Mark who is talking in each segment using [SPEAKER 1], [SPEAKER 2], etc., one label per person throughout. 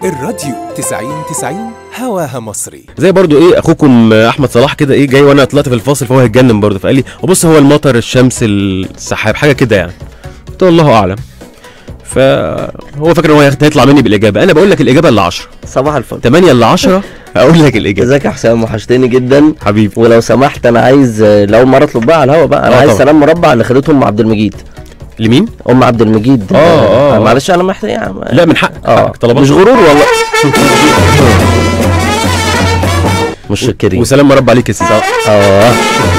[SPEAKER 1] الراديو 90 90 هواها مصري
[SPEAKER 2] زي برضو ايه اخوكم احمد صلاح كده ايه جاي وانا طلعت في الفاصل فهو هيتجنن برضو فقال لي وبص هو المطر الشمس السحاب حاجه كده يعني قلت له الله اعلم فهو فاكر ان هو هيطلع مني بالاجابه انا بقول لك الاجابه اللي 10
[SPEAKER 3] صباح الفل
[SPEAKER 2] 8 ل 10 هقول لك الاجابه
[SPEAKER 3] ازيك يا حسام وحشتني جدا
[SPEAKER 2] حبيبي
[SPEAKER 3] ولو سمحت انا عايز آه، لاول مره اطلب بقى على الهوا بقى انا
[SPEAKER 2] آه
[SPEAKER 3] عايز
[SPEAKER 2] طبعا.
[SPEAKER 3] سلام مربع اللي خدته ام عبد المجيد
[SPEAKER 2] لمين؟
[SPEAKER 3] ام عبد المجيد
[SPEAKER 2] آه، آه، آه.
[SPEAKER 3] معلش انا محتاج يعني
[SPEAKER 2] لا من حقك
[SPEAKER 3] اه
[SPEAKER 2] حقك طلبات
[SPEAKER 3] مش غرور والله مش شكرين
[SPEAKER 2] وسلام مربع عليك يا سيدي
[SPEAKER 3] اه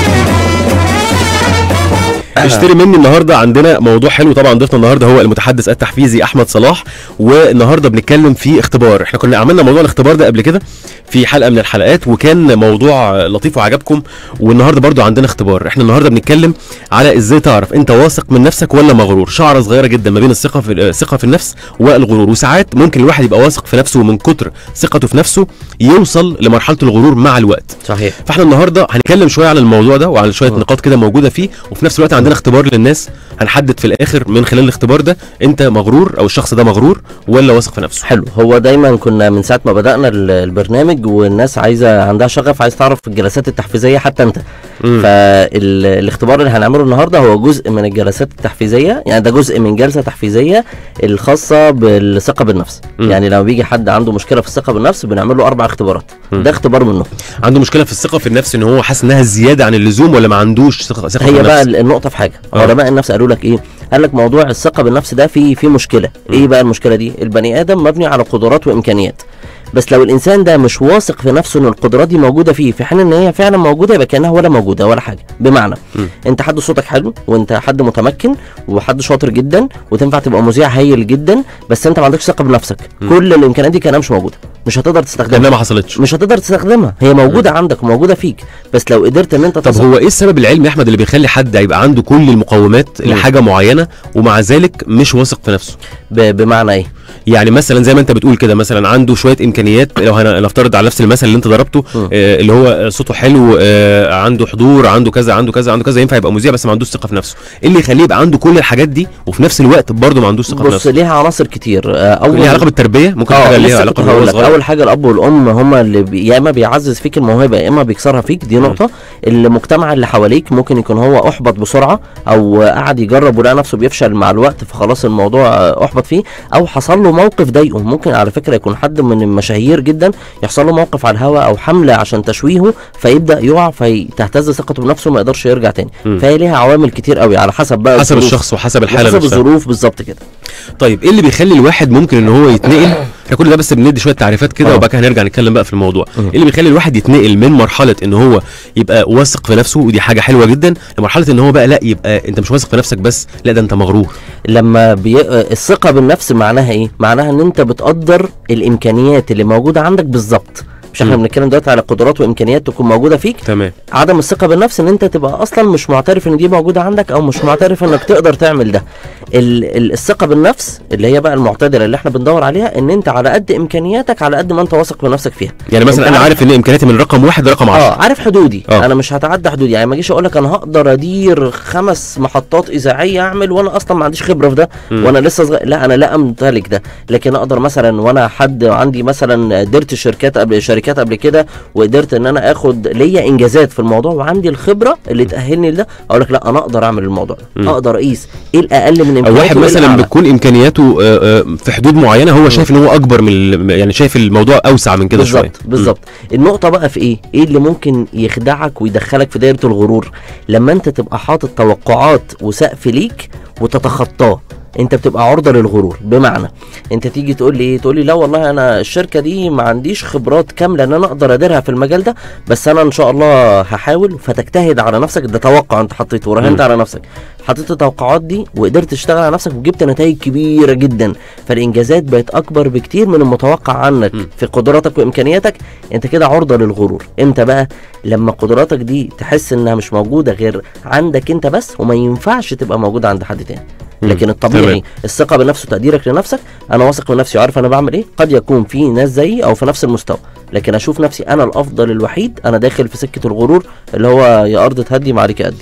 [SPEAKER 2] اشتري مني النهارده عندنا موضوع حلو طبعا ضيفنا النهارده هو المتحدث التحفيزي احمد صلاح والنهارده بنتكلم في اختبار احنا كنا عملنا موضوع الاختبار ده قبل كده في حلقه من الحلقات وكان موضوع لطيف وعجبكم والنهارده برضو عندنا اختبار احنا النهارده بنتكلم على ازاي تعرف انت واثق من نفسك ولا مغرور شعره صغيره جدا ما بين الثقه في الثقه في النفس والغرور وساعات ممكن الواحد يبقى واثق في نفسه ومن كتر ثقته في نفسه يوصل لمرحله الغرور مع الوقت
[SPEAKER 3] صحيح
[SPEAKER 2] فاحنا النهارده هنتكلم شويه عن الموضوع ده وعن شويه نقاط كده موجوده فيه وفي نفس الوقت عندنا اختبار للناس هنحدد في الاخر من خلال الاختبار ده انت مغرور او الشخص ده مغرور ولا واثق في نفسه
[SPEAKER 3] حلو هو دايما كنا من ساعه ما بدانا ال- البرنامج والناس عايزه عندها شغف عايز تعرف الجلسات التحفيزيه حتى انت
[SPEAKER 2] مم.
[SPEAKER 3] فالاختبار اللي هنعمله النهارده هو جزء من الجلسات التحفيزيه يعني ده جزء من جلسه تحفيزيه الخاصه بالثقه بالنفس
[SPEAKER 2] مم.
[SPEAKER 3] يعني لما بيجي حد عنده مشكله في الثقه بالنفس بنعمل له اربع اختبارات
[SPEAKER 2] مم.
[SPEAKER 3] ده اختبار منهم
[SPEAKER 2] عنده مشكله في الثقه في النفس ان هو حاسس انها زياده عن اللزوم ولا ما عندوش ثقه ثقه في
[SPEAKER 3] هي بقى
[SPEAKER 2] النفس
[SPEAKER 3] النقطه في حاجه
[SPEAKER 2] آه.
[SPEAKER 3] علماء النفس قالوا لك ايه قال لك موضوع الثقه بالنفس ده فيه فيه مشكله ايه بقى المشكله دي البني ادم مبني على قدرات وامكانيات بس لو الانسان ده مش واثق في نفسه ان القدرات دي موجوده فيه في حين ان هي فعلا موجوده يبقى كانها ولا موجوده ولا حاجه بمعنى
[SPEAKER 2] مم.
[SPEAKER 3] انت حد صوتك حلو وانت حد متمكن وحد شاطر جدا وتنفع تبقى مذيع هايل جدا بس انت ما عندكش ثقه بنفسك كل الامكانيات دي كانها مش موجوده مش هتقدر تستخدمها
[SPEAKER 2] لانها ما حصلتش
[SPEAKER 3] مش هتقدر تستخدمها هي موجوده عندك وموجوده فيك بس لو قدرت ان انت
[SPEAKER 2] طب
[SPEAKER 3] تثق-
[SPEAKER 2] هو ايه السبب العلمي يا احمد اللي بيخلي حد يبقى عنده كل المقومات
[SPEAKER 3] مم.
[SPEAKER 2] لحاجه معينه ومع ذلك مش واثق في نفسه
[SPEAKER 3] ب- بمعنى ايه
[SPEAKER 2] يعني مثلا زي ما انت بتقول كده مثلا عنده شويه امكانيات لو هنفترض على نفس المثل اللي انت ضربته
[SPEAKER 3] مم.
[SPEAKER 2] آه اللي هو صوته حلو آه عنده حضور عنده كذا عنده كذا عنده كذا ينفع يبقى مذيع بس ما عندوش ثقه في نفسه ايه اللي يخليه يبقى عنده كل الحاجات دي وفي نفس الوقت برضه ما عندوش ثقه في
[SPEAKER 3] بص
[SPEAKER 2] نفسه
[SPEAKER 3] ليها عناصر كتير آه، اول
[SPEAKER 2] ليها علاقه بالتربيه ممكن حاجه ليها
[SPEAKER 3] لسه
[SPEAKER 2] علاقه
[SPEAKER 3] كنت
[SPEAKER 2] بالهو
[SPEAKER 3] هقول لك
[SPEAKER 2] صغير
[SPEAKER 3] اول حاجه الاب والام هما اللي بي يا اما بيعزز فيك الموهبه يا اما بيكسرها فيك دي نقطه المجتمع اللي حواليك ممكن يكون هو احبط بسرعه او قعد يجرب ولقى نفسه بيفشل مع الوقت فخلاص الموضوع آه، احبط فيه او حصل له موقف ضايقه ممكن على فكره يكون حد من المشاهير جدا يحصل له موقف على الهواء او حمله عشان تشويهه فيبدا يقع فتهتز ثقته بنفسه ما يقدرش يرجع تاني
[SPEAKER 2] مم.
[SPEAKER 3] فهي ليها عوامل كتير قوي على حسب بقى
[SPEAKER 2] حسب
[SPEAKER 3] الظروف.
[SPEAKER 2] الشخص وحسب الحاله
[SPEAKER 3] وحسب
[SPEAKER 2] نفسها
[SPEAKER 3] الظروف بالظبط كده
[SPEAKER 2] طيب ايه اللي بيخلي الواحد ممكن ان هو يتنقل احنا كل ده بس بندي شويه تعريفات كده
[SPEAKER 3] آه.
[SPEAKER 2] وبعد كده هنرجع نتكلم بقى في الموضوع
[SPEAKER 3] مم.
[SPEAKER 2] ايه اللي بيخلي الواحد يتنقل من مرحله ان هو يبقى واثق في نفسه ودي حاجه حلوه جدا لمرحله ان هو بقى لا يبقى انت مش واثق في نفسك بس لا ده انت مغرور
[SPEAKER 3] لما بي... الثقه بالنفس معناها ايه معناها ان انت بتقدر الامكانيات اللي موجوده عندك بالظبط مش احنا
[SPEAKER 2] مم.
[SPEAKER 3] بنتكلم دلوقتي على قدرات وامكانيات تكون موجوده فيك
[SPEAKER 2] تمام
[SPEAKER 3] عدم الثقه بالنفس ان انت تبقى اصلا مش معترف ان دي موجوده عندك او مش معترف انك تقدر تعمل ده ال... ال- الثقه بالنفس اللي هي بقى المعتدله اللي احنا بندور عليها ان انت على قد امكانياتك على قد ما انت واثق بنفسك فيها
[SPEAKER 2] يعني مثلا
[SPEAKER 3] أنت
[SPEAKER 2] انا
[SPEAKER 3] عارف-
[SPEAKER 2] عارف ان امكانياتي من رقم واحد لرقم 10
[SPEAKER 3] اه عارف حدودي
[SPEAKER 2] آه.
[SPEAKER 3] انا مش هتعدى حدودي يعني ما اجيش اقول لك انا هقدر ادير خمس محطات اذاعيه اعمل وانا اصلا ما عنديش خبره في ده
[SPEAKER 2] مم.
[SPEAKER 3] وانا لسه صغير لا انا لا امتلك ده لكن اقدر مثلا وانا حد عندي مثلا درت شركات قبل شركات قبل كده وقدرت ان انا اخد ليا انجازات في الموضوع وعندي الخبره اللي تاهلني لده اقول لك لا انا اقدر اعمل الموضوع ده
[SPEAKER 2] مم.
[SPEAKER 3] اقدر اقيس ايه الاقل من
[SPEAKER 2] او
[SPEAKER 3] امكانياتي
[SPEAKER 2] واحد
[SPEAKER 3] وإيه
[SPEAKER 2] مثلا
[SPEAKER 3] الأعلى.
[SPEAKER 2] بتكون امكانياته آه، آه، في حدود معينه هو شايف ان هو اكبر من ال- يعني شايف الموضوع اوسع من كده شويه
[SPEAKER 3] بالظبط بالظبط النقطه بقى في ايه ايه اللي ممكن يخدعك ويدخلك في دايره الغرور لما انت تبقى حاطط توقعات وسقف ليك وتتخطاه انت بتبقى عرضه للغرور بمعنى انت تيجي تقول لي ايه تقول لي لا والله انا الشركه دي ما عنديش خبرات كامله ان انا اقدر اديرها في المجال ده بس انا ان شاء الله هحاول فتجتهد على نفسك ده توقع انت حطيته وراهنت
[SPEAKER 2] مم.
[SPEAKER 3] على نفسك حطيت التوقعات دي وقدرت تشتغل على نفسك وجبت نتائج كبيره جدا فالانجازات بقت اكبر بكتير من المتوقع عنك
[SPEAKER 2] مم.
[SPEAKER 3] في قدراتك وامكانياتك انت كده عرضه للغرور امتى بقى لما قدراتك دي تحس انها مش موجوده غير عندك انت بس وما ينفعش تبقى موجوده عند حد تاني
[SPEAKER 2] مم.
[SPEAKER 3] لكن الطبيعي
[SPEAKER 2] تمام.
[SPEAKER 3] الثقه بنفسه وتقديرك لنفسك انا واثق من نفسي وعارف انا بعمل ايه قد يكون في ناس زيي او في نفس المستوى لكن اشوف نفسي انا الافضل الوحيد انا داخل في سكه الغرور اللي هو يا ارض تهدي ما عليك ادي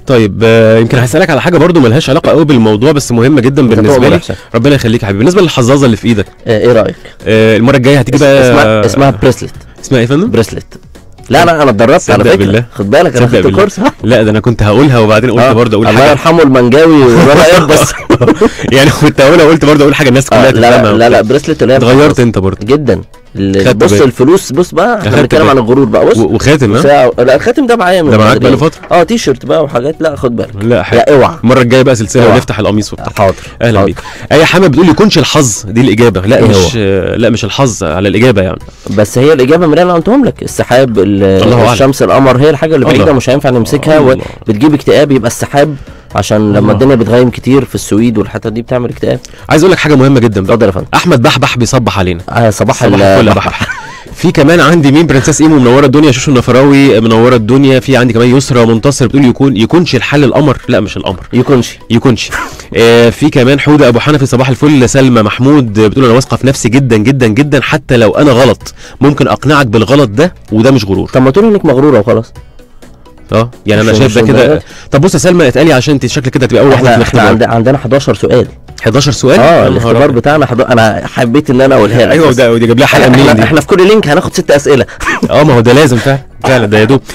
[SPEAKER 2] طيب آه، يمكن هسالك على حاجه برضو ملهاش علاقه قوي بالموضوع بس مهمه جدا
[SPEAKER 3] أنت
[SPEAKER 2] بالنسبه
[SPEAKER 3] تؤمر
[SPEAKER 2] لي
[SPEAKER 3] يا حسين.
[SPEAKER 2] ربنا يخليك يا حبيبي بالنسبه للحظاظه اللي في ايدك
[SPEAKER 3] آه، ايه رايك
[SPEAKER 2] آه، المره الجايه هتيجي بقى
[SPEAKER 3] اسمها اسمها بريسلت
[SPEAKER 2] اسمها ايه يا فندم
[SPEAKER 3] بريسلت لا لا انا اتدربت على
[SPEAKER 2] صدق
[SPEAKER 3] فكره
[SPEAKER 2] بالله.
[SPEAKER 3] خد بالك انا
[SPEAKER 2] صدق
[SPEAKER 3] خدت
[SPEAKER 2] بالله.
[SPEAKER 3] كورس ها؟
[SPEAKER 2] لا ده انا كنت هقولها وبعدين قلت
[SPEAKER 3] آه،
[SPEAKER 2] برضه اقول
[SPEAKER 3] الله
[SPEAKER 2] حاجه
[SPEAKER 3] يرحمه المنجاوي ورايك بس
[SPEAKER 2] يعني كنت هقولها قلت برضه اقول حاجه الناس
[SPEAKER 3] آه،
[SPEAKER 2] كلها
[SPEAKER 3] لا لا
[SPEAKER 2] تفهمها
[SPEAKER 3] لا, لا
[SPEAKER 2] وبتاع.
[SPEAKER 3] بريسلت اللي هي
[SPEAKER 2] اتغيرت
[SPEAKER 3] بتحفظ.
[SPEAKER 2] انت برضه
[SPEAKER 3] جدا ال-
[SPEAKER 2] خدت
[SPEAKER 3] بص
[SPEAKER 2] بالي.
[SPEAKER 3] الفلوس بص بقى احنا
[SPEAKER 2] خدت
[SPEAKER 3] بنتكلم
[SPEAKER 2] بالي.
[SPEAKER 3] عن الغرور بقى بص
[SPEAKER 2] و- وخاتم ها
[SPEAKER 3] ساعة لا الخاتم ده معايا من
[SPEAKER 2] ده معاك
[SPEAKER 3] بدري.
[SPEAKER 2] بقاله فتره
[SPEAKER 3] اه تي شيرت بقى وحاجات لا خد بالك
[SPEAKER 2] لا حلو
[SPEAKER 3] لا اوعى
[SPEAKER 2] المره الجايه بقى سلسله
[SPEAKER 3] اوعى.
[SPEAKER 2] ونفتح القميص وبتاع
[SPEAKER 3] حاضر
[SPEAKER 2] اهلا
[SPEAKER 3] حاضر.
[SPEAKER 2] بيك اي حما بتقول يكونش الحظ دي الاجابه لا
[SPEAKER 3] إيه
[SPEAKER 2] مش
[SPEAKER 3] هو؟
[SPEAKER 2] آه، لا مش الحظ على الاجابه يعني
[SPEAKER 3] بس هي الاجابه من اللي انا قلتهم لك السحاب ال-
[SPEAKER 2] الله أعلم.
[SPEAKER 3] الشمس القمر هي الحاجه اللي بعيده
[SPEAKER 2] الله.
[SPEAKER 3] مش هينفع نمسكها
[SPEAKER 2] الله.
[SPEAKER 3] وبتجيب اكتئاب يبقى السحاب عشان لما
[SPEAKER 2] الله.
[SPEAKER 3] الدنيا بتغيم كتير في السويد والحتت دي بتعمل اكتئاب
[SPEAKER 2] عايز اقول لك حاجه مهمه جدا بقى
[SPEAKER 3] اتفضل يا فندم
[SPEAKER 2] احمد بحبح بيصبح علينا
[SPEAKER 3] آه صباح
[SPEAKER 2] صباح الفل يا
[SPEAKER 3] البحر
[SPEAKER 2] بحبح في كمان عندي مين برنسس ايمو منوره الدنيا شوشو النفراوي منوره الدنيا في عندي كمان يسرا منتصر بتقول يكون يكونش الحل القمر لا مش القمر
[SPEAKER 3] يكونش
[SPEAKER 2] يكونش آه في كمان حوده ابو حنفي صباح الفل سلمى محمود بتقول انا واثقه في نفسي جدا جدا جدا حتى لو انا غلط ممكن اقنعك بالغلط ده وده مش غرور
[SPEAKER 3] طب ما تقول انك مغروره وخلاص
[SPEAKER 2] اه يعني انا
[SPEAKER 3] مش-
[SPEAKER 2] شايف ده
[SPEAKER 3] مش
[SPEAKER 2] كده
[SPEAKER 3] مبالغ.
[SPEAKER 2] طب بص يا سلمى اتقالي عشان انت شكلك كده تبقى اول واحده في
[SPEAKER 3] احنا احنا
[SPEAKER 2] الاختبار
[SPEAKER 3] عند- عندنا 11 سؤال
[SPEAKER 2] 11 سؤال
[SPEAKER 3] اه
[SPEAKER 2] يا نهار
[SPEAKER 3] الاختبار
[SPEAKER 2] أبيض.
[SPEAKER 3] بتاعنا حض... انا حبيت ان انا اقولها لك
[SPEAKER 2] ايوه
[SPEAKER 3] بس.
[SPEAKER 2] ده ودي جاب لها حلقه منين
[SPEAKER 3] احنا,
[SPEAKER 2] دي
[SPEAKER 3] احنا في كل لينك هناخد ست اسئله
[SPEAKER 2] اه ما هو ده لازم فعلا فعلا ده يا دوب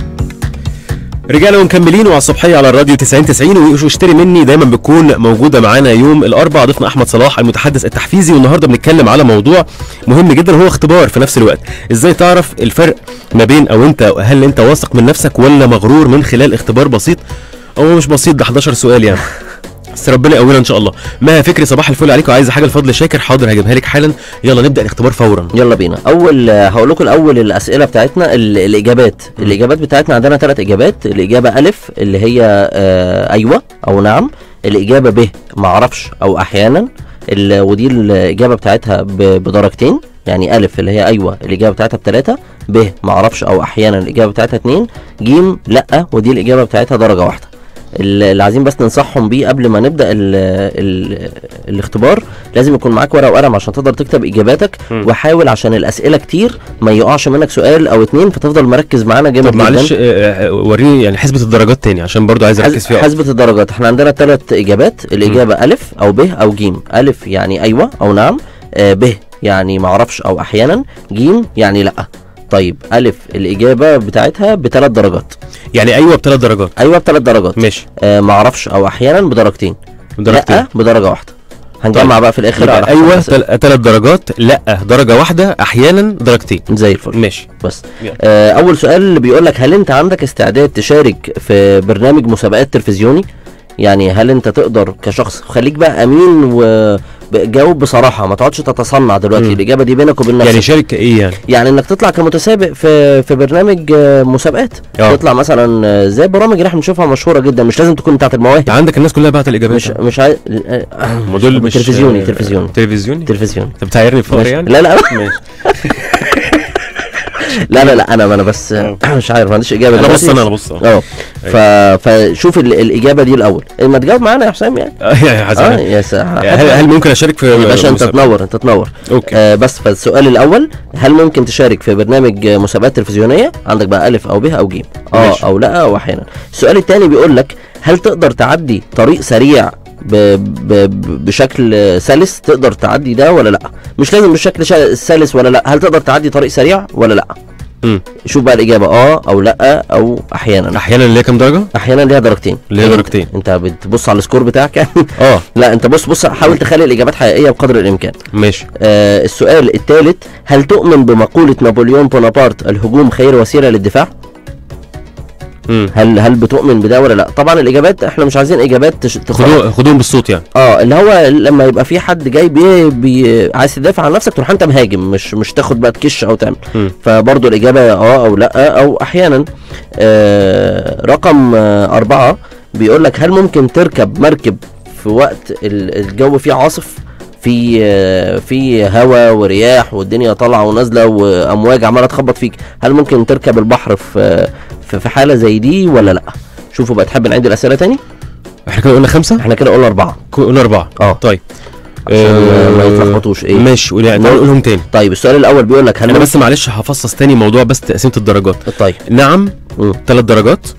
[SPEAKER 2] رجعنا ومكملين وعلى الصبحيه على الراديو 90 90 واشتري مني دايما بتكون موجوده معانا يوم الاربعاء ضيفنا احمد صلاح المتحدث التحفيزي والنهارده بنتكلم على موضوع مهم جدا هو اختبار في نفس الوقت ازاي تعرف الفرق ما بين او انت هل انت واثق من نفسك ولا مغرور من خلال اختبار بسيط هو مش بسيط ده 11 سؤال يعني بس ربنا يقوينا ان شاء الله ما فكري صباح الفل عليكم عايزه حاجه لفضل شاكر حاضر هجيبها لك حالا يلا نبدا الاختبار فورا
[SPEAKER 3] يلا بينا اول آه، هقول لكم الاول الاسئله بتاعتنا ال- الاجابات الاجابات بتاعتنا عندنا ثلاث اجابات الاجابه الف اللي هي آه ايوه او نعم الاجابه ب ما اعرفش او احيانا ال- ودي الاجابه بتاعتها ب- بدرجتين يعني الف اللي هي ايوه الاجابه بتاعتها بثلاثه ب ما اعرفش او احيانا الاجابه بتاعتها اتنين جيم لا ودي الاجابه بتاعتها درجه واحده ال- اللي عايزين بس ننصحهم بيه قبل ما نبدا ال ال الاختبار لازم يكون معاك ورقه وقلم عشان تقدر تكتب اجاباتك
[SPEAKER 2] مم.
[SPEAKER 3] وحاول عشان الاسئله كتير ما يقعش منك سؤال او اتنين فتفضل مركز معانا جامد
[SPEAKER 2] طب معلش آه، آه، وريني يعني حسبة الدرجات تاني عشان برضو عايز اركز
[SPEAKER 3] حز-
[SPEAKER 2] فيها
[SPEAKER 3] حسبة الدرجات احنا عندنا ثلاث اجابات الاجابه الف او ب او جيم الف يعني ايوه او نعم آه ب يعني معرفش او احيانا جيم يعني لا طيب الف الاجابه بتاعتها بثلاث درجات
[SPEAKER 2] يعني ايوه بثلاث درجات
[SPEAKER 3] ايوه بثلاث درجات
[SPEAKER 2] ماشي
[SPEAKER 3] آه معرفش او احيانا بدرجتين
[SPEAKER 2] درجتين
[SPEAKER 3] لا بدرجه واحده هنجمع
[SPEAKER 2] طيب.
[SPEAKER 3] بقى في الاخر
[SPEAKER 2] يبقى
[SPEAKER 3] على حسب
[SPEAKER 2] ايوه
[SPEAKER 3] الأسئلة.
[SPEAKER 2] ثلاث درجات لا درجه واحده احيانا درجتين
[SPEAKER 3] زي الفل
[SPEAKER 2] ماشي
[SPEAKER 3] بس
[SPEAKER 2] يلا.
[SPEAKER 3] آه اول سؤال اللي بيقول لك هل انت عندك استعداد تشارك في برنامج مسابقات تلفزيوني يعني هل انت تقدر كشخص خليك بقى امين وجاوب بصراحه ما تقعدش تتصنع دلوقتي
[SPEAKER 2] مم.
[SPEAKER 3] الاجابه دي بينك وبين نفسك
[SPEAKER 2] يعني
[SPEAKER 3] يعني,
[SPEAKER 2] شارك ايه يعني
[SPEAKER 3] يعني انك تطلع كمتسابق في في برنامج آه، مسابقات
[SPEAKER 2] اه.
[SPEAKER 3] تطلع مثلا آه، زي البرامج اللي احنا بنشوفها مشهوره جدا مش لازم تكون بتاعت المواهب
[SPEAKER 2] انت عندك الناس كلها بعت الاجابات
[SPEAKER 3] مش مش عايز
[SPEAKER 2] ما دول مش
[SPEAKER 3] تلفزيوني تلفزيوني
[SPEAKER 2] تلفزيوني
[SPEAKER 3] تلفزيوني
[SPEAKER 2] انت بتعايرني بفقر
[SPEAKER 3] ماشي.
[SPEAKER 2] يعني
[SPEAKER 3] لا لا
[SPEAKER 2] ماشي
[SPEAKER 3] لا لا لا انا انا بس آه، مش عارف ما عنديش اجابه
[SPEAKER 2] انا بص
[SPEAKER 3] دلوقتي.
[SPEAKER 2] انا انا بص اه
[SPEAKER 3] اه ف... فشوف ال... الاجابه دي الاول ما تجاوب معانا يا حسام يعني
[SPEAKER 2] يا
[SPEAKER 3] اه
[SPEAKER 2] حسن
[SPEAKER 3] يا سا...
[SPEAKER 2] هل هل ممكن اشارك في
[SPEAKER 3] يا باشا انت
[SPEAKER 2] مسابقة؟
[SPEAKER 3] تنور انت تنور
[SPEAKER 2] اوكي
[SPEAKER 3] آه بس فالسؤال الاول هل ممكن تشارك في برنامج آه، مسابقات تلفزيونيه عندك بقى الف او ب او ج اه
[SPEAKER 2] ماشي.
[SPEAKER 3] او لا او احيانا السؤال الثاني بيقول لك هل تقدر تعدي طريق سريع ب... ب... ب- بشكل آه، سلس تقدر تعدي ده ولا لا مش لازم بشكل شا... سلس ولا لا هل تقدر تعدي طريق سريع ولا لا
[SPEAKER 2] مم.
[SPEAKER 3] شوف بقى الاجابه اه او لا او احيانا
[SPEAKER 2] احيانا اللي هي كام درجه
[SPEAKER 3] احيانا ليها درجتين
[SPEAKER 2] ليها
[SPEAKER 3] إيه،
[SPEAKER 2] درجتين.
[SPEAKER 3] انت بتبص على السكور بتاعك يعني
[SPEAKER 2] اه
[SPEAKER 3] لا انت بص بص حاول تخلي الاجابات حقيقيه بقدر الامكان
[SPEAKER 2] ماشي
[SPEAKER 3] آه السؤال الثالث هل تؤمن بمقوله نابليون بونابرت الهجوم خير وسيله للدفاع
[SPEAKER 2] مم.
[SPEAKER 3] هل هل بتؤمن بده ولا لا طبعا الاجابات احنا مش عايزين اجابات تش... تخرج
[SPEAKER 2] خدوهم خدوهم بالصوت يعني
[SPEAKER 3] اه اللي هو لما يبقى في حد جاي بي... بي... عايز تدافع عن نفسك تروح انت مهاجم مش مش تاخد بقى تكش او تعمل
[SPEAKER 2] مم.
[SPEAKER 3] فبرضه الاجابه اه او لا او احيانا آه رقم آه اربعه بيقول لك هل ممكن تركب مركب في وقت ال- الجو فيه عاصف في آه، في هواء ورياح والدنيا طالعه ونازله وامواج عماله تخبط فيك هل ممكن تركب البحر في في في حاله زي دي ولا لا شوفوا بقى تحب نعيد الاسئله تاني
[SPEAKER 2] احنا كده قلنا خمسه
[SPEAKER 3] احنا كده قلنا اربعه
[SPEAKER 2] قلنا اربعه
[SPEAKER 3] اه
[SPEAKER 2] طيب
[SPEAKER 3] عشان ما
[SPEAKER 2] آه،
[SPEAKER 3] يتلخبطوش ايه
[SPEAKER 2] ماشي قول يعني تعال نقولهم تاني
[SPEAKER 3] طيب السؤال الاول بيقول لك هل
[SPEAKER 2] انا
[SPEAKER 3] ممكن-
[SPEAKER 2] بس معلش هفصص تاني موضوع بس تقسيمه الدرجات
[SPEAKER 3] طيب
[SPEAKER 2] نعم
[SPEAKER 3] مم.
[SPEAKER 2] ثلاث درجات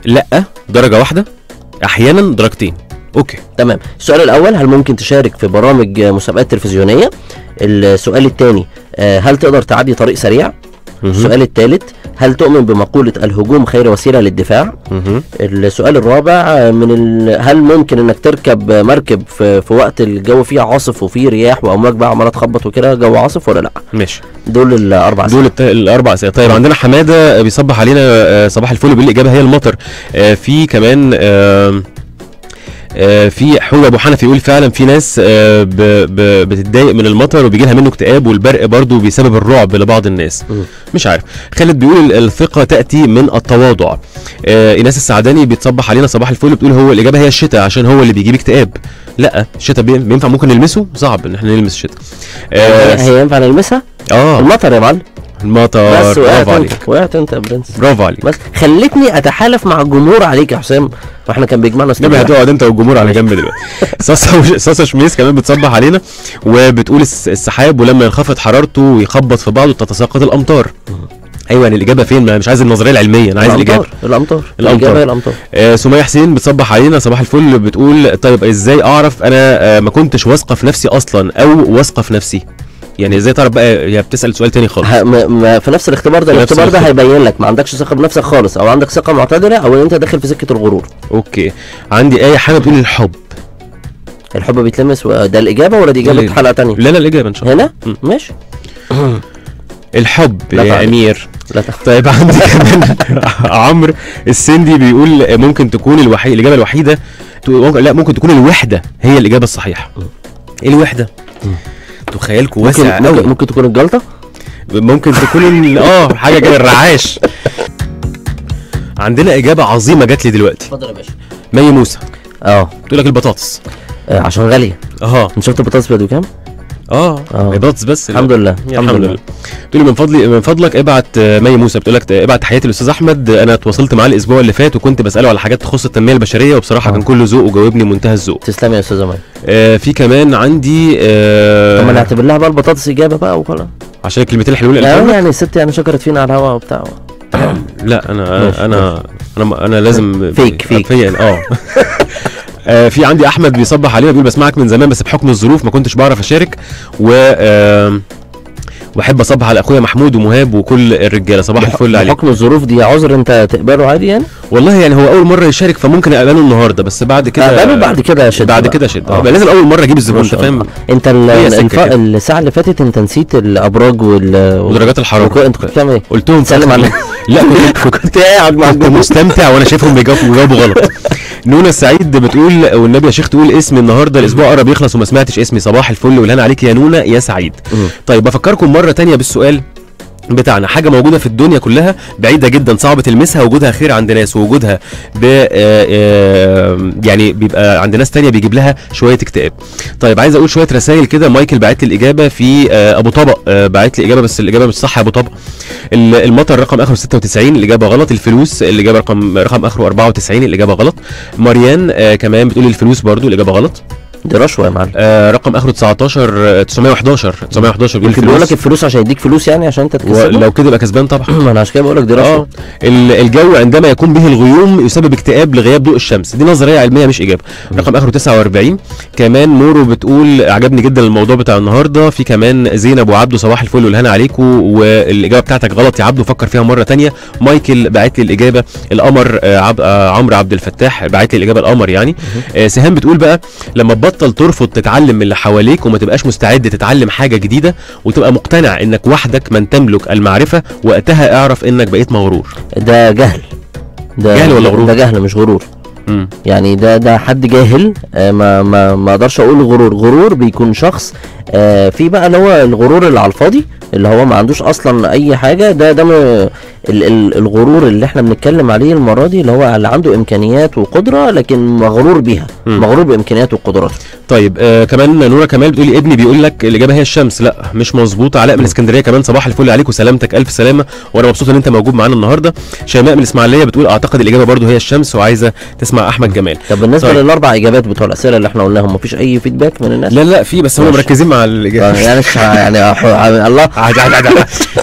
[SPEAKER 2] لا درجه واحده احيانا درجتين اوكي
[SPEAKER 3] تمام السؤال الاول هل ممكن تشارك في برامج آه، مسابقات تلفزيونيه السؤال الثاني هل تقدر تعدي طريق سريع
[SPEAKER 2] مهم.
[SPEAKER 3] السؤال الثالث هل تؤمن بمقولة الهجوم خير وسيلة للدفاع؟
[SPEAKER 2] مهم.
[SPEAKER 3] السؤال الرابع آه، من ال... هل ممكن انك تركب آه، مركب في, في وقت الجو فيه عاصف وفيه رياح وامواج بقى عماله تخبط وكده جو عاصف ولا لا؟
[SPEAKER 2] ماشي
[SPEAKER 3] دول الاربع
[SPEAKER 2] دول الت- الاربع اسئله طيب عندنا حماده بيصبح علينا آه، صباح الفل بيقول الاجابه هي المطر آه، في كمان آه، آه، في حوده ابو حنفي يقول فعلا في ناس آه، ب- ب- بتتضايق من المطر وبيجي لها منه اكتئاب والبرق برضه بسبب الرعب لبعض الناس
[SPEAKER 3] مم.
[SPEAKER 2] مش عارف خالد بيقول ال- الثقه تاتي من التواضع آه، ايناس السعداني بيتصبح علينا صباح الفل بتقول هو الاجابه هي الشتاء عشان هو اللي بيجيب اكتئاب لا الشتاء بي- بينفع ممكن نلمسه صعب ان احنا نلمس الشتاء
[SPEAKER 3] هي,
[SPEAKER 2] اه,
[SPEAKER 3] هي ينفع نلمسها؟
[SPEAKER 2] آه
[SPEAKER 3] المطر يا معلم
[SPEAKER 2] المطر
[SPEAKER 3] بس وقعت
[SPEAKER 2] برافو
[SPEAKER 3] انت
[SPEAKER 2] عليك
[SPEAKER 3] وقعت انت يا برنس
[SPEAKER 2] برافو عليك
[SPEAKER 3] بس خلتني اتحالف مع الجمهور عليك يا حسام واحنا كان بيجمعنا
[SPEAKER 2] نبي
[SPEAKER 3] استوديو
[SPEAKER 2] هتقعد انت والجمهور على جنب دلوقتي صاصه صاصه شميس كمان بتصبح علينا وبتقول الس- السحاب ولما ينخفض حرارته ويخبط في بعضه تتساقط الامطار ايوه يعني الاجابه فين ما أنا مش عايز النظريه العلميه انا عايز الاجابه
[SPEAKER 3] الامطار الامطار
[SPEAKER 2] الأمطار.
[SPEAKER 3] الاجابه هي الامطار
[SPEAKER 2] آه سمية حسين بتصبح علينا صباح الفل بتقول طيب ازاي اعرف انا آه ما كنتش واثقه في نفسي اصلا او واثقه في نفسي يعني ازاي تعرف بقى هي بتسال سؤال تاني خالص
[SPEAKER 3] ه- ما ما في نفس الاختبار ده
[SPEAKER 2] في نفس
[SPEAKER 3] الاختبار ده
[SPEAKER 2] الاختبار.
[SPEAKER 3] هيبين لك ما عندكش ثقه بنفسك خالص او عندك ثقه معتدله او ان انت داخل في سكه الغرور
[SPEAKER 2] اوكي عندي ايه حاجه بتقول الحب
[SPEAKER 3] الحب بيتلمس وده الاجابه ولا دي اجابه
[SPEAKER 2] لا.
[SPEAKER 3] حلقه تانية
[SPEAKER 2] لا لا الاجابه ان شاء الله
[SPEAKER 3] هنا
[SPEAKER 2] مم.
[SPEAKER 3] ماشي
[SPEAKER 2] الحب
[SPEAKER 3] لا
[SPEAKER 2] يا
[SPEAKER 3] تعليق.
[SPEAKER 2] امير
[SPEAKER 3] لا تخ...
[SPEAKER 2] طيب عندي كمان عمرو السندي بيقول ممكن تكون الوحيد الاجابه الوحيده ت- ممكن- لا ممكن تكون الوحده هي الاجابه الصحيحه ايه الوحده انتوا خيالكم
[SPEAKER 3] ممكن
[SPEAKER 2] واسع
[SPEAKER 3] ممكن,
[SPEAKER 2] قوي
[SPEAKER 3] ممكن تكون الجلطه
[SPEAKER 2] ممكن تكون ال- اه حاجه كده الرعاش عندنا اجابه عظيمه جات لي دلوقتي
[SPEAKER 3] اتفضل يا باشا
[SPEAKER 2] مي موسى
[SPEAKER 3] اه
[SPEAKER 2] بتقول لك البطاطس
[SPEAKER 3] آه، عشان غاليه
[SPEAKER 2] اه
[SPEAKER 3] انت شفت البطاطس بيدو كام؟
[SPEAKER 2] اه
[SPEAKER 3] آه.
[SPEAKER 2] البطاطس بس
[SPEAKER 3] الحمد لله
[SPEAKER 2] يا الحمد لله بتقول لي من فضلي من فضلك ابعت آه، مي موسى بتقول لك ابعت تحياتي للاستاذ احمد انا اتواصلت معاه الاسبوع اللي فات وكنت بساله على حاجات تخص التنميه البشريه وبصراحه
[SPEAKER 3] آه.
[SPEAKER 2] كان كله ذوق وجاوبني منتهى الذوق
[SPEAKER 3] تسلم يا استاذه مي
[SPEAKER 2] آه في كمان عندي آه
[SPEAKER 3] طب ما نعتبر لها بقى البطاطس اجابه بقى وخلاص
[SPEAKER 2] عشان الكلمتين الحلوين اللي
[SPEAKER 3] لا
[SPEAKER 2] قلتهم لك؟
[SPEAKER 3] يعني الست يعني شكرت فينا على الهوا وبتاع
[SPEAKER 2] لا انا
[SPEAKER 3] ماشي،
[SPEAKER 2] انا انا انا لازم
[SPEAKER 3] فيك- فيك.
[SPEAKER 2] فيا اه آه، في عندي احمد بيصبح علينا بيقول بسمعك من زمان بس بحكم الظروف ما كنتش بعرف اشارك و آه، واحب اصبح على اخويا محمود ومهاب وكل الرجاله صباح الفل عليك
[SPEAKER 3] بحكم الظروف دي عذر انت تقبله عادي يعني؟
[SPEAKER 2] والله يعني هو اول مره يشارك فممكن اقبله النهارده بس بعد كده
[SPEAKER 3] اقبله بعد كده شد
[SPEAKER 2] بعد
[SPEAKER 3] بقى.
[SPEAKER 2] كده شد
[SPEAKER 3] آه.
[SPEAKER 2] يبقى لازم اول مره اجيب الزبون انت فاهم
[SPEAKER 3] انت ال-
[SPEAKER 2] هي سكة
[SPEAKER 3] الف...
[SPEAKER 2] كده.
[SPEAKER 3] الساعه اللي فاتت انت نسيت الابراج وال
[SPEAKER 2] ودرجات الحراره
[SPEAKER 3] وك- انت كنت بتعمل ايه؟
[SPEAKER 2] قلتهم في
[SPEAKER 3] سلم
[SPEAKER 2] آخر-
[SPEAKER 3] على
[SPEAKER 2] لا كنت
[SPEAKER 3] كنت قاعد مع
[SPEAKER 2] كنت
[SPEAKER 3] الجمهور
[SPEAKER 2] مستمتع وانا شايفهم بيجاوبوا بيجاوبوا غلط نونا السعيد بتقول والنبي يا شيخ تقول اسمي النهارده الاسبوع قرب يخلص وما سمعتش اسمي صباح الفل والهنا عليك يا نونا يا سعيد
[SPEAKER 3] مم.
[SPEAKER 2] طيب بفكركم مره تانية بالسؤال بتاعنا حاجه موجوده في الدنيا كلها بعيده جدا صعب تلمسها وجودها خير عند ناس ووجودها ب آه، آه، يعني بيبقى عند ناس تانية بيجيب لها شويه اكتئاب طيب عايز اقول شويه رسائل كده مايكل بعت لي الاجابه في آه، ابو طبق آه، بعت لي اجابه بس الاجابه مش صح يا ابو طبق ال- المطر رقم اخره 96 الاجابه غلط الفلوس الاجابه رقم رقم اخره 94 الاجابه غلط مريان آه كمان بتقول الفلوس برضو الاجابه غلط
[SPEAKER 3] دي رشوه يا معلم
[SPEAKER 2] آه رقم اخره 19 آه، 911 911 بيقول
[SPEAKER 3] يمكن بيقول لك
[SPEAKER 2] الفلوس
[SPEAKER 3] الفلوس عشان يديك فلوس يعني عشان انت تكسبه
[SPEAKER 2] ولو كده يبقى كسبان طبعا
[SPEAKER 3] ما انا عشان كده بقول لك دي
[SPEAKER 2] اه
[SPEAKER 3] رشوه
[SPEAKER 2] ال- الجو عندما يكون به الغيوم يسبب اكتئاب لغياب ضوء الشمس دي نظريه علميه مش اجابه رقم اخره 49 كمان نورو بتقول عجبني جدا الموضوع بتاع النهارده في كمان زينب وعبده صباح الفل والهنا عليكم والاجابه بتاعتك غلط يا عبده فكر فيها مره تانية مايكل بعت لي الاجابه القمر آه، عب... آه، عمرو عبد الفتاح بعت لي الاجابه القمر يعني آه، سهام بتقول بقى لما تبطل ترفض تتعلم من اللي حواليك وما تبقاش مستعد تتعلم حاجه جديده وتبقى مقتنع انك وحدك من تملك المعرفه وقتها اعرف انك بقيت مغرور
[SPEAKER 3] ده جهل ده
[SPEAKER 2] جهل ولا غرور؟
[SPEAKER 3] ده جهل مش غرور
[SPEAKER 2] مم.
[SPEAKER 3] يعني ده ده حد جاهل آه، ما ما ما اقدرش اقول غرور غرور بيكون شخص آه، في بقى اللي هو الغرور اللي على الفاضي اللي هو ما عندوش اصلا اي حاجه ده ده م- ال- ال- الغرور اللي احنا بنتكلم عليه المره دي اللي هو اللي عنده امكانيات وقدره لكن مغرور بيها
[SPEAKER 2] مم.
[SPEAKER 3] مغرور بامكانياته وقدراته
[SPEAKER 2] طيب آه كمان نورا كمال بتقولي ابني بيقول لك الاجابه هي الشمس لا مش مظبوط علاء من اسكندريه كمان صباح الفل عليك وسلامتك الف سلامه وانا مبسوط ان انت موجود معانا النهارده شيماء من الاسماعيليه بتقول اعتقد الاجابه برضو هي الشمس وعايزه تسمع احمد جمال
[SPEAKER 3] طب بالنسبه
[SPEAKER 2] طيب.
[SPEAKER 3] للاربع اجابات بتوع الاسئله اللي احنا قلناهم مفيش اي فيدباك من الناس
[SPEAKER 2] لا لا في بس هم
[SPEAKER 3] ماشي.
[SPEAKER 2] مركزين مع
[SPEAKER 3] آه،
[SPEAKER 2] الاجابه
[SPEAKER 3] يعني مش ه- يعني أح- الله
[SPEAKER 2] عادي عادي عادي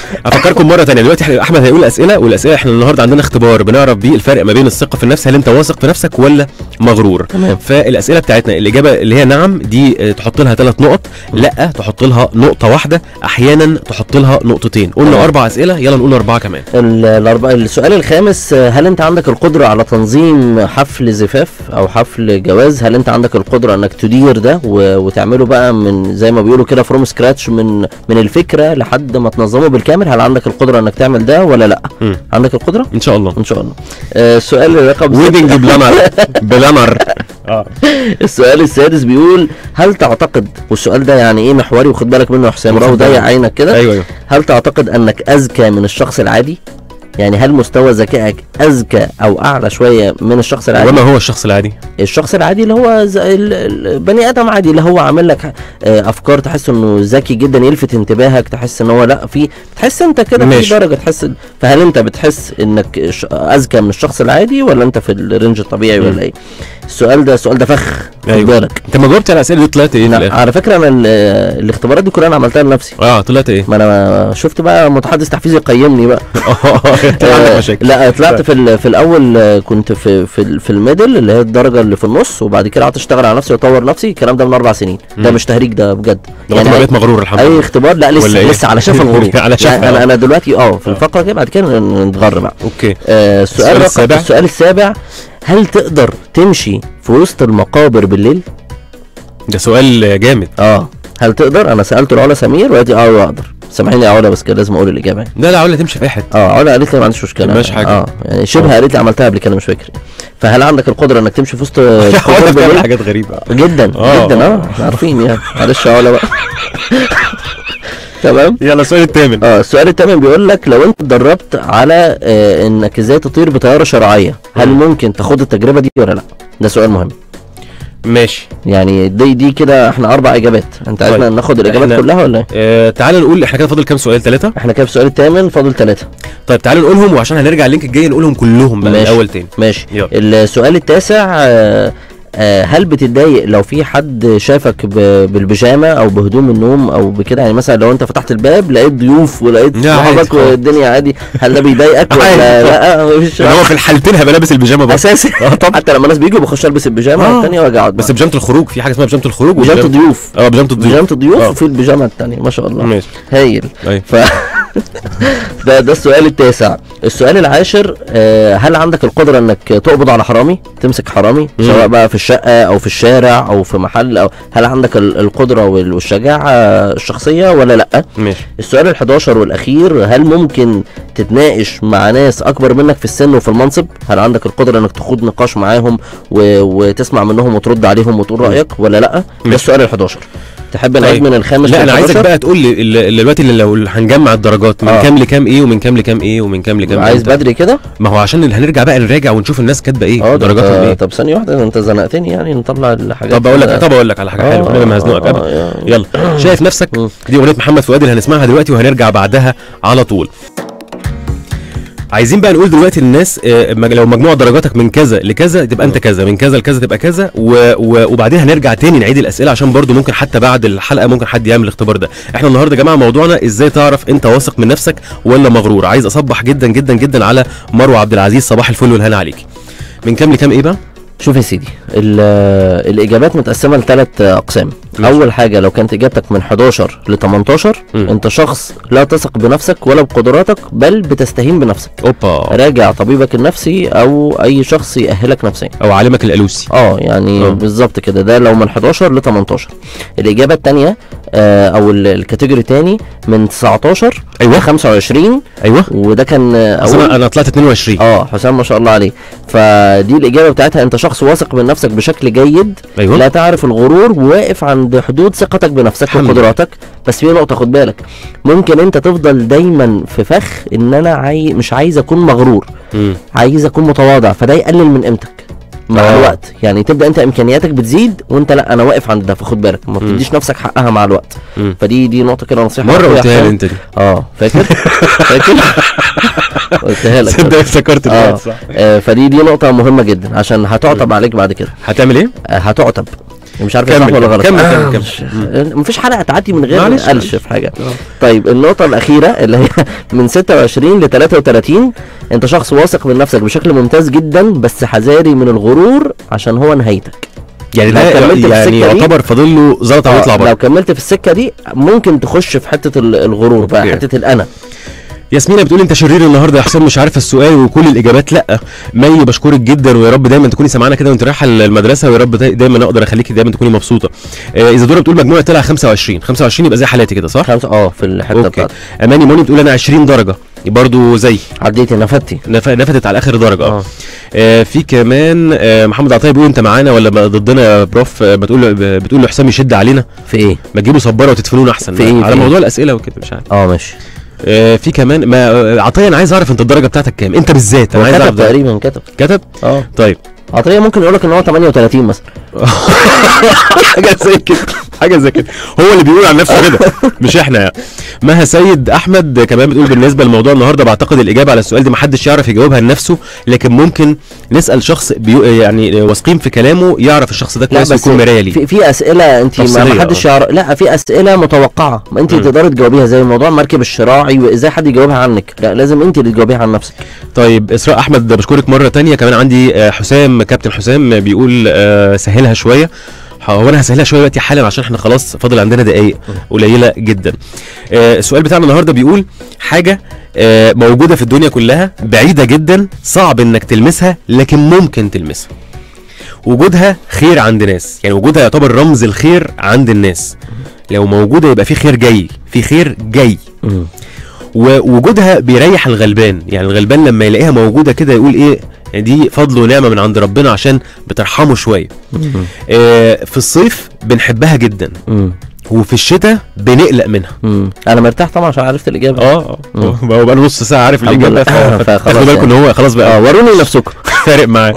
[SPEAKER 2] افكركم مره ثانيه دلوقتي احنا احمد هيقول اسئله والاسئله احنا النهارده عندنا اختبار بنعرف بيه الفرق ما بين الثقه في النفس هل انت واثق في نفسك ولا مغرور
[SPEAKER 3] تمام.
[SPEAKER 2] فالاسئله بتاعتنا الاجابه اللي هي نعم دي آه، تحط لها ثلاث نقط لا تحط لها نقطه واحده احيانا تحط لها نقطتين قلنا
[SPEAKER 3] تمام.
[SPEAKER 2] اربع اسئله يلا نقول اربعه كمان
[SPEAKER 3] ال- الأربعة السؤال الخامس آه، هل انت عندك القدرة على تنظيم حفل زفاف او حفل جواز هل انت عندك القدرة انك تدير ده و... وتعمله بقى من زي ما بيقولوا كده فروم سكراتش من من الفكرة لحد ما تنظمه بالكامل هل عندك القدرة انك تعمل ده ولا لا
[SPEAKER 2] مم.
[SPEAKER 3] عندك القدرة
[SPEAKER 2] ان شاء الله
[SPEAKER 3] ان شاء الله آه، السؤال رقم
[SPEAKER 2] ويدنج بلانر بلانر
[SPEAKER 3] السؤال السادس بيقول هل تعتقد والسؤال ده يعني ايه محوري وخد بالك منه يا حسام
[SPEAKER 2] واخد
[SPEAKER 3] راهو ضيع
[SPEAKER 2] بالي.
[SPEAKER 3] عينك كده
[SPEAKER 2] ايوه ايوه
[SPEAKER 3] هل تعتقد انك اذكى من الشخص العادي يعني هل مستوى ذكائك اذكى او اعلى شويه من الشخص العادي
[SPEAKER 2] وما هو الشخص العادي
[SPEAKER 3] الشخص العادي اللي هو ز... ال- ال- بني ادم عادي اللي هو عامل لك آه، افكار تحس انه ذكي جدا يلفت انتباهك تحس ان هو لا في تحس انت كده في
[SPEAKER 2] ماشي.
[SPEAKER 3] درجه تحس فهل انت بتحس انك ش- اذكى من الشخص العادي ولا انت في الرينج الطبيعي
[SPEAKER 2] مم.
[SPEAKER 3] ولا ايه السؤال ده السؤال ده فخ خد
[SPEAKER 2] أيوة.
[SPEAKER 3] بالك
[SPEAKER 2] انت ما جاوبت على الاسئله دي طلعت ايه في
[SPEAKER 3] لا
[SPEAKER 2] الاخر
[SPEAKER 3] على فكره انا ال- الاختبارات دي كلها انا عملتها لنفسي
[SPEAKER 2] اه طلعت ايه
[SPEAKER 3] ما انا شفت بقى متحدث تحفيزي يقيمني بقى
[SPEAKER 2] انت عندك
[SPEAKER 3] آه،
[SPEAKER 2] مشاكل
[SPEAKER 3] لا طلعت في ال- في الاول آه، كنت في في ال- في الميدل اللي هي الدرجه اللي في النص وبعد كده قعدت اشتغل على نفسي واطور نفسي الكلام ده من اربع سنين ده
[SPEAKER 2] مم.
[SPEAKER 3] مش تهريج ده بجد
[SPEAKER 2] لو انت
[SPEAKER 3] أي-
[SPEAKER 2] بقيت مغرور الحمد
[SPEAKER 3] اي
[SPEAKER 2] لله
[SPEAKER 3] اختبار لا
[SPEAKER 2] ولا
[SPEAKER 3] لسه
[SPEAKER 2] إيه؟
[SPEAKER 3] لسه على شفا الغروب
[SPEAKER 2] على شفا،
[SPEAKER 3] لا، انا
[SPEAKER 2] آه.
[SPEAKER 3] انا دلوقتي اه في الفقره دي بعد كده نتغر بقى
[SPEAKER 2] اوكي
[SPEAKER 3] آه،
[SPEAKER 2] السؤال
[SPEAKER 3] السؤال
[SPEAKER 2] السابع.
[SPEAKER 3] السابع السؤال السابع هل تقدر تمشي في وسط المقابر بالليل؟
[SPEAKER 2] ده سؤال جامد
[SPEAKER 3] اه هل تقدر؟ انا سالته العلا سمير وقالت لي اه اقدر سامحيني يا علا بس كده لازم اقول الاجابه يعني.
[SPEAKER 2] لا لا ولا تمشي في اي حته
[SPEAKER 3] اه علا قالت لي ما عنديش مشكله
[SPEAKER 2] ماشي حاجة.
[SPEAKER 3] اه يعني شبه قالت لي عملتها قبل كده مش فاكر فهل عندك القدره انك تمشي في وسط القبور
[SPEAKER 2] ولا بتعمل
[SPEAKER 3] بالليل؟
[SPEAKER 2] حاجات غريبه
[SPEAKER 3] جدا
[SPEAKER 2] آه.
[SPEAKER 3] جدا اه احنا عارفين يعني معلش يا علا بقى تمام
[SPEAKER 2] يلا السؤال الثامن
[SPEAKER 3] اه السؤال الثامن بيقول لك لو انت اتدربت على آه انك ازاي تطير بطياره شرعيه هل
[SPEAKER 2] مم.
[SPEAKER 3] ممكن تاخد التجربه دي ولا لا ده سؤال مهم
[SPEAKER 2] ماشي
[SPEAKER 3] يعني دي دي كده احنا اربع اجابات انت
[SPEAKER 2] طيب.
[SPEAKER 3] عايزنا ناخد الاجابات
[SPEAKER 2] إحنا-
[SPEAKER 3] كلها ولا ايه
[SPEAKER 2] آه تعال نقول احنا كده فاضل كام سؤال ثلاثه
[SPEAKER 3] احنا كده في السؤال الثامن فاضل ثلاثه
[SPEAKER 2] طيب تعال نقولهم وعشان هنرجع اللينك الجاي نقولهم كلهم بقى من
[SPEAKER 3] ماشي.
[SPEAKER 2] الاول تاني
[SPEAKER 3] ماشي
[SPEAKER 2] يلا.
[SPEAKER 3] السؤال التاسع آه، آه، هل بتتضايق لو في حد شافك ب- بالبيجامه او بهدوم النوم او بكده يعني مثلا لو انت فتحت الباب لقيت ضيوف ولقيت
[SPEAKER 2] لا، عادي
[SPEAKER 3] صحابك
[SPEAKER 2] خالص.
[SPEAKER 3] والدنيا عادي هل ده بيضايقك
[SPEAKER 2] عادي
[SPEAKER 3] ولا لا مفيش
[SPEAKER 2] يعني هو في الحالتين هبقى لابس البيجامه بس
[SPEAKER 3] اساسي حتى لما الناس بيجوا بخش البس البيجامه
[SPEAKER 2] آه.
[SPEAKER 3] الثانيه واجي اقعد
[SPEAKER 2] بس
[SPEAKER 3] بس
[SPEAKER 2] بيجامه الخروج في حاجه اسمها بيجامه الخروج
[SPEAKER 3] بيجامه
[SPEAKER 2] وبيجامة-
[SPEAKER 3] الضيوف
[SPEAKER 2] اه بيجامه الضيوف
[SPEAKER 3] بيجامه الضيوف
[SPEAKER 2] آه.
[SPEAKER 3] وفي البيجامه الثانيه ما شاء الله
[SPEAKER 2] ماشي
[SPEAKER 3] هايل
[SPEAKER 2] ايوه
[SPEAKER 3] ف ده ده السؤال التاسع السؤال العاشر آه هل عندك القدره انك تقبض على حرامي تمسك حرامي
[SPEAKER 2] مم.
[SPEAKER 3] سواء بقى في الشقه او في الشارع او في محل او هل عندك ال- القدره وال- والشجاعه الشخصيه ولا لا
[SPEAKER 2] ماشي
[SPEAKER 3] السؤال ال11 والاخير هل ممكن تتناقش مع ناس اكبر منك في السن وفي المنصب هل عندك القدره انك تخوض نقاش معاهم و... وتسمع منهم وترد عليهم وتقول رايك ولا لا ده
[SPEAKER 2] ماشي.
[SPEAKER 3] السؤال ال11 تحب نعيد
[SPEAKER 2] طيب.
[SPEAKER 3] من الخامس
[SPEAKER 2] لا انا
[SPEAKER 3] لل11؟
[SPEAKER 2] عايزك بقى تقول لي ال- ال- دلوقتي اللي لو هنجمع الدرجات من
[SPEAKER 3] آه.
[SPEAKER 2] كام لكام ايه ومن كام لكام ايه ومن كام لكام
[SPEAKER 3] عايز
[SPEAKER 2] إمتى؟
[SPEAKER 3] بدري كده
[SPEAKER 2] ما هو عشان اللي هنرجع بقى نراجع ونشوف الناس كاتبه ايه
[SPEAKER 3] اه ده
[SPEAKER 2] درجاتهم
[SPEAKER 3] انت-
[SPEAKER 2] ايه
[SPEAKER 3] طب ثانية واحدة انت زنقتني يعني نطلع الحاجات
[SPEAKER 2] طب اقول لك
[SPEAKER 3] كده.
[SPEAKER 2] طب اقول لك على حاجه حلوه انا ما هزنقك
[SPEAKER 3] آه،
[SPEAKER 2] ابدا
[SPEAKER 3] آه،
[SPEAKER 2] يلا شايف نفسك
[SPEAKER 3] مم.
[SPEAKER 2] دي اغنيه محمد فؤاد اللي هنسمعها دلوقتي وهنرجع بعدها على طول عايزين بقى نقول دلوقتي للناس آه، مج- لو مجموع درجاتك من كذا لكذا تبقى انت كذا من كذا لكذا تبقى كذا و... و... وبعدين هنرجع تاني نعيد الاسئله عشان برضو ممكن حتى بعد الحلقه ممكن حد يعمل الاختبار ده احنا النهارده يا جماعه موضوعنا ازاي تعرف انت واثق من نفسك ولا مغرور عايز اصبح جدا جدا جدا على مروه عبد العزيز صباح الفل والهنا عليكي من كام لكام ايه بقى
[SPEAKER 3] شوف يا سيدي ال- الاجابات متقسمة لثلاث اقسام
[SPEAKER 2] ماشي.
[SPEAKER 3] اول حاجة لو كانت اجابتك من 11 ل 18
[SPEAKER 2] مم.
[SPEAKER 3] انت شخص لا تثق بنفسك ولا بقدراتك بل بتستهين بنفسك
[SPEAKER 2] اوبا
[SPEAKER 3] راجع طبيبك النفسي او اي شخص يأهلك نفسيا
[SPEAKER 2] او عالمك الالوسي
[SPEAKER 3] اه يعني
[SPEAKER 2] آه.
[SPEAKER 3] بالظبط كده ده لو من 11 ل 18 الاجابه الثانيه آه او ال- الكاتيجوري الثاني من 19
[SPEAKER 2] أيوة.
[SPEAKER 3] ل 25
[SPEAKER 2] ايوه
[SPEAKER 3] وده كان آه،
[SPEAKER 2] أصل
[SPEAKER 3] اول
[SPEAKER 2] انا انا طلعت 22
[SPEAKER 3] اه حسام ما شاء الله عليه فدي الاجابه بتاعتها انت شخص واثق من نفسك بشكل جيد
[SPEAKER 2] ايوه
[SPEAKER 3] لا تعرف الغرور وواقف عند حدود ثقتك بنفسك
[SPEAKER 2] الحمد لله.
[SPEAKER 3] وقدراتك بس في نقطه خد بالك ممكن انت تفضل دايما في فخ ان انا عاي... مش عايز اكون مغرور
[SPEAKER 2] مم.
[SPEAKER 3] عايز اكون متواضع فده يقلل من قيمتك مع
[SPEAKER 2] آه.
[SPEAKER 3] الوقت يعني تبدا انت امكانياتك بتزيد وانت لا انا واقف عند ده فخد بالك ما بتديش نفسك حقها مع الوقت
[SPEAKER 2] مم.
[SPEAKER 3] فدي دي نقطه كده نصيحه
[SPEAKER 2] مره
[SPEAKER 3] لأخويا
[SPEAKER 2] قلتها لي
[SPEAKER 3] حسام.
[SPEAKER 2] انت دي
[SPEAKER 3] اه فاكر فاكر قلتها لك
[SPEAKER 2] تصدق افتكرت
[SPEAKER 3] اه
[SPEAKER 2] دلوقتي صح
[SPEAKER 3] آه، فدي دي نقطه مهمه جدا عشان هتعتب عليك بعد كده
[SPEAKER 2] هتعمل ايه؟
[SPEAKER 3] آه، هتعتب مش عارف هي
[SPEAKER 2] كمل
[SPEAKER 3] صح ولا غلط
[SPEAKER 2] كمل
[SPEAKER 3] آه،
[SPEAKER 2] كمل كمل
[SPEAKER 3] مش- مفيش حلقه تعدي من غير
[SPEAKER 2] معلش،
[SPEAKER 3] قلش
[SPEAKER 2] معلش.
[SPEAKER 3] في حاجه طيب النقطه الاخيره اللي هي من 26 ل 33 انت شخص واثق من نفسك بشكل ممتاز جدا بس حذاري من الغرور عشان هو نهايتك
[SPEAKER 2] يعني
[SPEAKER 3] لو
[SPEAKER 2] ده
[SPEAKER 3] كملت في
[SPEAKER 2] يعني
[SPEAKER 3] السكة دي-
[SPEAKER 2] يعتبر فاضل له زلطه
[SPEAKER 3] آه،
[SPEAKER 2] ويطلع بره
[SPEAKER 3] لو كملت في السكه دي ممكن تخش في حته ال- الغرور بقى
[SPEAKER 2] أوكي.
[SPEAKER 3] حته الانا
[SPEAKER 2] ياسمينة بتقول انت شرير النهارده يا حسام مش عارف السؤال وكل الاجابات لا مي بشكرك جدا ويا رب دايما تكوني سامعانا كده وانت رايحه المدرسه ويا رب داي- دايما اقدر اخليكي دايما تكوني مبسوطه آه اذا دورة بتقول مجموعه طلع 25 25 يبقى زي حالاتي كده صح
[SPEAKER 3] خمسه اه في الحته
[SPEAKER 2] اوكي
[SPEAKER 3] بتاعتك
[SPEAKER 2] اماني موني بتقول انا 20 درجه برضو زي
[SPEAKER 3] عديتي نفدتي
[SPEAKER 2] نف... نفتت على اخر درجه اه
[SPEAKER 3] اه
[SPEAKER 2] آه، في كمان آه، محمد عطيه بيقول انت معانا ولا بقى ضدنا يا بروف آه، بتقول له- بتقول له حسام يشد علينا
[SPEAKER 3] في ايه
[SPEAKER 2] ما تجيبوا صباره وتدفنونا احسن
[SPEAKER 3] في إيه؟
[SPEAKER 2] على
[SPEAKER 3] في إيه؟
[SPEAKER 2] موضوع الاسئله وكده مش عارف
[SPEAKER 3] اه ماشي
[SPEAKER 2] آه، في كمان ما آه، عطيه انا عايز اعرف انت الدرجه بتاعتك كام انت بالذات انا
[SPEAKER 3] هو
[SPEAKER 2] عايز اعرف
[SPEAKER 3] كتب
[SPEAKER 2] ده.
[SPEAKER 3] تقريبا كتب
[SPEAKER 2] كتب
[SPEAKER 3] اه
[SPEAKER 2] طيب
[SPEAKER 3] عطيه ممكن يقول لك ان هو 38 مثلا
[SPEAKER 2] حاجه زي كده حاجه زي كده هو اللي بيقول عن نفسه كده مش احنا يعني مها سيد احمد كمان بتقول بالنسبه لموضوع النهارده بعتقد الاجابه على السؤال دي محدش يعرف يجاوبها لنفسه لكن ممكن نسال شخص بيو يعني واثقين في كلامه يعرف الشخص ده كويس ويكون مرايه ليه
[SPEAKER 3] في, في اسئله انت ما
[SPEAKER 2] تفصيلية،
[SPEAKER 3] ما حدش يعرف لا في اسئله متوقعه ما انت
[SPEAKER 2] مم.
[SPEAKER 3] تقدري تجاوبيها زي موضوع المركب الشراعي وازاي حد يجاوبها عنك لا لازم انت اللي تجاوبيها عن نفسك
[SPEAKER 2] طيب اسراء احمد بشكرك مره تانية كمان عندي آه، حسام كابتن حسام بيقول آه، سهلها شويه هو انا هسهلها شويه دلوقتي حالا عشان احنا خلاص فاضل عندنا دقايق قليله جدا آه، السؤال بتاعنا النهارده بيقول حاجه آه، موجوده في الدنيا كلها بعيده جدا صعب انك تلمسها لكن ممكن تلمسها وجودها خير عند ناس يعني وجودها يعتبر رمز الخير عند الناس لو موجوده يبقى في خير جاي في خير جاي ووجودها بيريح الغلبان يعني الغلبان لما يلاقيها موجوده كده يقول ايه يعني دي فضل ونعمه من عند ربنا عشان بترحمه شويه آه في الصيف بنحبها جدا
[SPEAKER 3] مم.
[SPEAKER 2] وفي الشتاء بنقلق منها
[SPEAKER 3] مم. انا مرتاح طبعا عشان عرفت الاجابه
[SPEAKER 2] اه اه هو بقى نص ساعه عارف
[SPEAKER 3] الحمد
[SPEAKER 2] الاجابه
[SPEAKER 3] لله.
[SPEAKER 2] ف-
[SPEAKER 3] فخلاص
[SPEAKER 2] تاخدوا بالكم
[SPEAKER 3] يعني.
[SPEAKER 2] ان هو خلاص بقى
[SPEAKER 3] اه وروني نفسكم
[SPEAKER 2] فارق معاه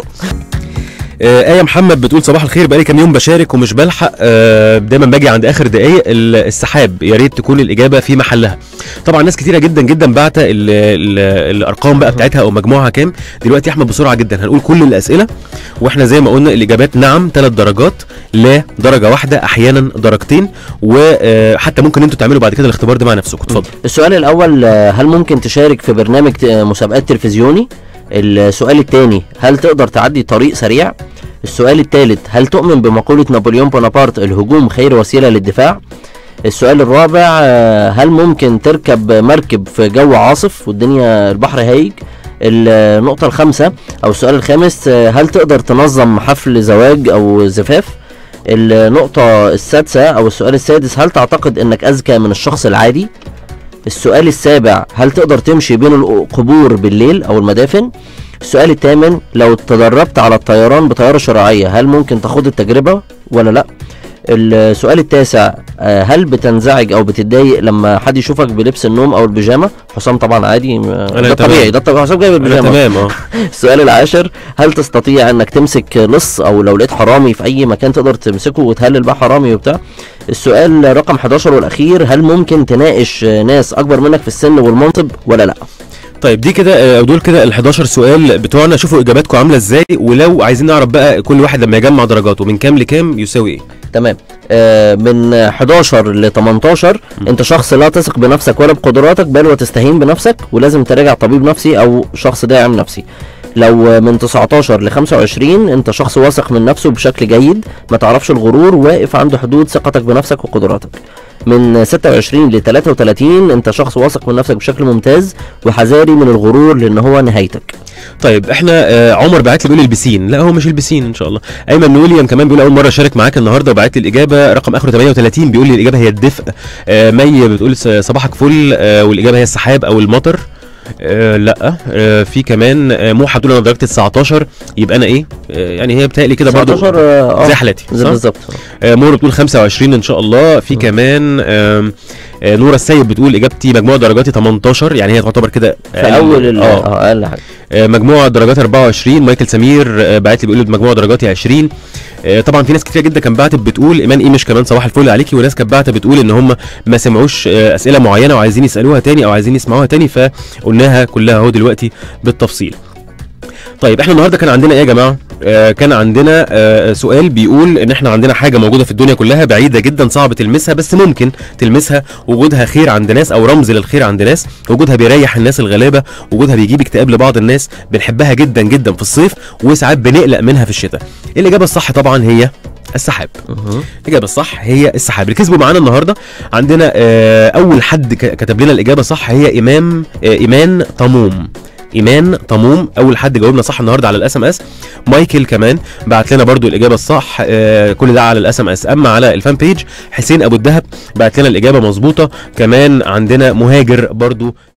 [SPEAKER 2] آه، آية محمد بتقول صباح الخير بقالي كام يوم بشارك ومش بلحق آه، دايما باجي عند اخر دقايق ال- السحاب يا ريت تكون الاجابه في محلها طبعا ناس كتيره جدا جدا بعت ال- ال- الارقام بقى بتاعتها او مجموعها كام دلوقتي يا احمد بسرعه جدا هنقول كل الاسئله واحنا زي ما قلنا الاجابات نعم ثلاث درجات لا درجه واحده احيانا درجتين وحتى ممكن انتوا تعملوا بعد كده الاختبار ده مع نفسكم اتفضل
[SPEAKER 3] السؤال الاول آه، هل ممكن تشارك في برنامج ت- مسابقات تلفزيوني السؤال الثاني هل تقدر تعدي طريق سريع السؤال الثالث هل تؤمن بمقولة نابليون بونابرت الهجوم خير وسيلة للدفاع السؤال الرابع آه، هل ممكن تركب مركب في جو عاصف والدنيا البحر هايج النقطة الخامسة أو السؤال الخامس آه، هل تقدر تنظم حفل زواج أو زفاف النقطة السادسة أو السؤال السادس هل تعتقد أنك أذكى من الشخص العادي السؤال السابع هل تقدر تمشي بين القبور بالليل أو المدافن السؤال الثامن لو تدربت على الطيران بطيارة شراعية هل ممكن تاخد التجربة ولا لا السؤال التاسع آه، هل بتنزعج او بتتضايق لما حد يشوفك بلبس النوم او البيجامه حسام طبعا عادي ما- ده
[SPEAKER 2] تمام.
[SPEAKER 3] طبيعي ده طبيعي حسام جايب
[SPEAKER 2] انا
[SPEAKER 3] البيجامه
[SPEAKER 2] تمام اه
[SPEAKER 3] السؤال العاشر هل تستطيع انك تمسك لص او لو لقيت حرامي في اي مكان تقدر تمسكه وتهلل بقى حرامي وبتاع السؤال رقم 11 والاخير هل ممكن تناقش ناس اكبر منك في السن والمنصب ولا لا
[SPEAKER 2] طيب دي كده آه، دول كده ال 11 سؤال بتوعنا شوفوا اجاباتكم عامله ازاي ولو عايزين نعرف بقى كل واحد لما يجمع درجاته من كام لكام يساوي ايه
[SPEAKER 3] تمام آه من 11 ل 18 انت شخص لا تثق بنفسك ولا بقدراتك بل وتستهين بنفسك ولازم تراجع طبيب نفسي او شخص داعم نفسي لو من 19 ل 25 انت شخص واثق من نفسه بشكل جيد ما تعرفش الغرور واقف عند حدود ثقتك بنفسك وقدراتك من 26 ل 33 انت شخص واثق من نفسك بشكل ممتاز وحذاري من الغرور لان هو نهايتك
[SPEAKER 2] طيب احنا آه عمر بعت لي بيقول البسين لا هو مش البسين ان شاء الله ايمن ويليام كمان بيقول اول مره اشارك معاك النهارده وبعت لي الاجابه رقم اخره 38 بيقول لي الاجابه هي الدفء آه مي بتقول س- صباحك فل آه والاجابه هي السحاب او المطر آه لا آه في كمان آه موحى بتقول انا درجتي 19 يبقى انا ايه آه يعني هي بتهيألي كده برضه
[SPEAKER 3] 19 اه
[SPEAKER 2] زي
[SPEAKER 3] آه،
[SPEAKER 2] حالاتي
[SPEAKER 3] زي
[SPEAKER 2] صح؟
[SPEAKER 3] بالظبط
[SPEAKER 2] آه مور بتقول 25 ان شاء الله في كمان آم، آه نورة السيد بتقول اجابتي مجموع درجاتي 18 يعني هي تعتبر كده
[SPEAKER 3] في
[SPEAKER 2] أقل-
[SPEAKER 3] اول ال-
[SPEAKER 2] اه
[SPEAKER 3] اه اقل حاجه
[SPEAKER 2] آه، مجموع درجات 24 مايكل سمير آه، بعت لي بيقول مجموع درجاتي 20 آه، طبعا في ناس كتير جدا كان بعتت بتقول ايمان ايمش كمان صباح الفل عليكي وناس كانت بعتت بتقول ان هم ما سمعوش آه، اسئله معينه وعايزين يسالوها تاني او عايزين يسمعوها تاني فقلناها كلها اهو دلوقتي بالتفصيل طيب احنا النهارده كان عندنا ايه يا جماعه آه كان عندنا آه سؤال بيقول ان احنا عندنا حاجه موجوده في الدنيا كلها بعيده جدا صعب تلمسها بس ممكن تلمسها وجودها خير عند ناس او رمز للخير عند ناس وجودها بيريح الناس الغلابه وجودها بيجيب اكتئاب لبعض الناس بنحبها جدا جدا في الصيف وساعات بنقلق منها في الشتاء الاجابه الصح طبعا هي السحاب
[SPEAKER 3] مهم.
[SPEAKER 2] الإجابة الصح هي السحاب اللي كسبوا معانا النهاردة عندنا آه، أول حد ك- كتب لنا الإجابة صح هي إمام آه، إيمان طموم ايمان طموم اول حد جاوبنا صح النهارده على الاس ام اس مايكل كمان بعت لنا برضو الاجابه الصح آه كل ده على الاس ام اس اما على الفان بيج حسين ابو الدهب بعت لنا الاجابه مظبوطه كمان عندنا مهاجر برضو